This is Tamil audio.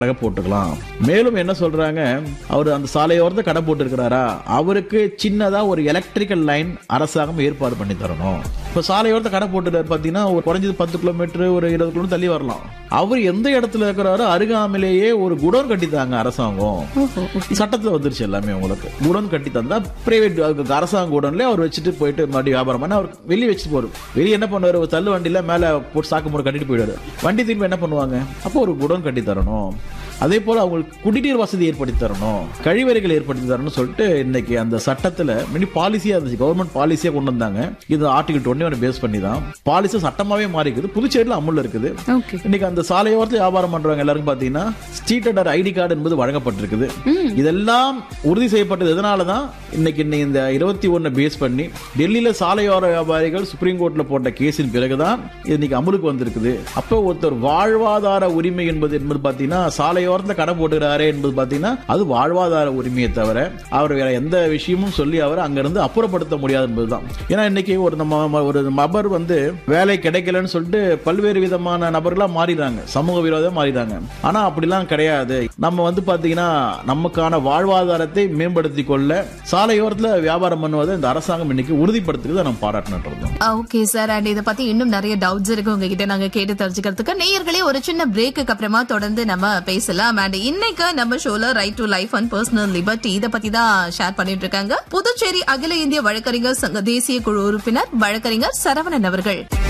கடை போட்டுக்கலாம் மேலும் என்ன சொல்றாங்க அவர் அந்த சாலையோரத்தை கடை போட்டுருக்கிறாரா அவருக்கு சின்னதா ஒரு எலக்ட்ரிக்கல் லைன் அரசாங்கம் ஏற்பாடு பண்ணி தரணும் இப்ப சாலையோரத்தை கடை போட்டுட்டாரு பாத்தீங்கன்னா ஒரு குறைஞ்சது பத்து கிலோமீட்டர் ஒரு இருபது கிலோமீட்டர் தள்ளி வரலாம் அவர் எந்த இடத்துல இருக்கிறாரோ அருகாமையிலேயே ஒரு குடோன் கட்டித்தாங்க அரசாங்கம் சட்டத்துல வந்துருச்சு எல்லாமே உங்களுக்கு குடோன் கட்டி தந்தா பிரைவேட் அரசாங்க குடோன்ல அவர் வச்சுட்டு போயிட்டு மறுபடியும் வியாபாரம் பண்ண அவர் வெளியே வச்சுட்டு போறாரு வெளியே என்ன பண்ணுவாரு ஒரு தள்ளு வண்டியில மேல போட்டு சாக்கு மூட கட்டிட்டு போயிடுவாரு வண்டி திரும்பி என்ன பண்ணுவாங்க அப்போ ஒரு குடோன் கட்டி தரணும் அதே போல அவங்களுக்கு குடிநீர் வசதி ஏற்படுத்தி தரணும் கழிவறைகள் ஏற்படுத்தி தரணும்னு சொல்லிட்டு இன்னைக்கு அந்த சட்டத்துல மினி பாலிசியா இருந்துச்சு கவர்மெண்ட் பாலிசியா கொண்டு வந்தாங்க இது ஆர்டிகல் டுவெண்ட்டி ஒன் பேஸ் பண்ணி தான் பாலிசி சட்டமாவே மாறி இருக்குது புதுச்சேரியில அமுல்ல இருக்குது ஓகே இன்னைக்கு அந்த சாலையோரத்தில் வியாபாரம் பண்றவங்க எல்லாருக்கும் பாத்தீங்கன்னா ஸ்ட்ரீட் அண்டர் ஐடி கார்டு என்பது வழங்கப்பட்டிருக்குது இதெல்லாம் உறுதி செய்யப்பட்டது எதனால தான் இன்னைக்கு இன்னைக்கு இந்த இருபத்தி ஒன்னு பேஸ் பண்ணி டெல்லியில சாலையோர வியாபாரிகள் சுப்ரீம் கோர்ட்ல போட்ட கேஸின் பிறகுதான் இது இன்னைக்கு அமலுக்கு வந்திருக்குது அப்போ ஒருத்தர் வாழ்வாதார உரிமை என்பது என்பது பாத்தீங்கன்னா சாலையோரத்துல கடை போட்டுக்கிறாரே என்பது பாத்தீங்கன்னா அது வாழ்வாதார உரிமையை தவிர அவர் வேற எந்த விஷயமும் சொல்லி அவர் அங்கிருந்து அப்புறப்படுத்த முடியாது என்பதுதான் ஏன்னா இன்னைக்கு ஒரு நம்ம ஒரு நபர் வந்து வேலை கிடைக்கலன்னு சொல்லிட்டு பல்வேறு விதமான நபர்களா மாறிடுறாங்க சமூக விரோதம் மாறிடுறாங்க ஆனா அப்படிலாம் கிடையாது நம்ம வந்து பாத்தீங்கன்னா நமக்கான வாழ்வாதாரத்தை மேம்படுத்திக் கொள்ள சாலையோரத்துல வியாபாரம் பண்ணுவதை இந்த அரசாங்கம் இன்னைக்கு உறுதிப்படுத்துறதை நம்ம பாராட்டணும் ஓகே சார் அண்ட் இத பத்தி இன்னும் நிறைய டவுட்ஸ் இருக்கு உங்ககிட்ட நாங்க கேட்டு தெரிஞ்சுக்கிறதுக்கு நேயர்களே ஒரு சின்ன பிரேக்கு அப்புறமா தொடர்ந்து நம்ம பேசலாம் அண்ட் இன்னைக்கு நம்ம ஷோல right to life and personal liberty இத பத்தி தான் ஷேர் பண்ணிட்டு இருக்காங்க புதுச்சேரி அகில இந்திய வழக்கறிஞர் சங்க தேசிய குழு உறுப்பினர் வழக்கறிஞர் சரவணன் அவர்கள்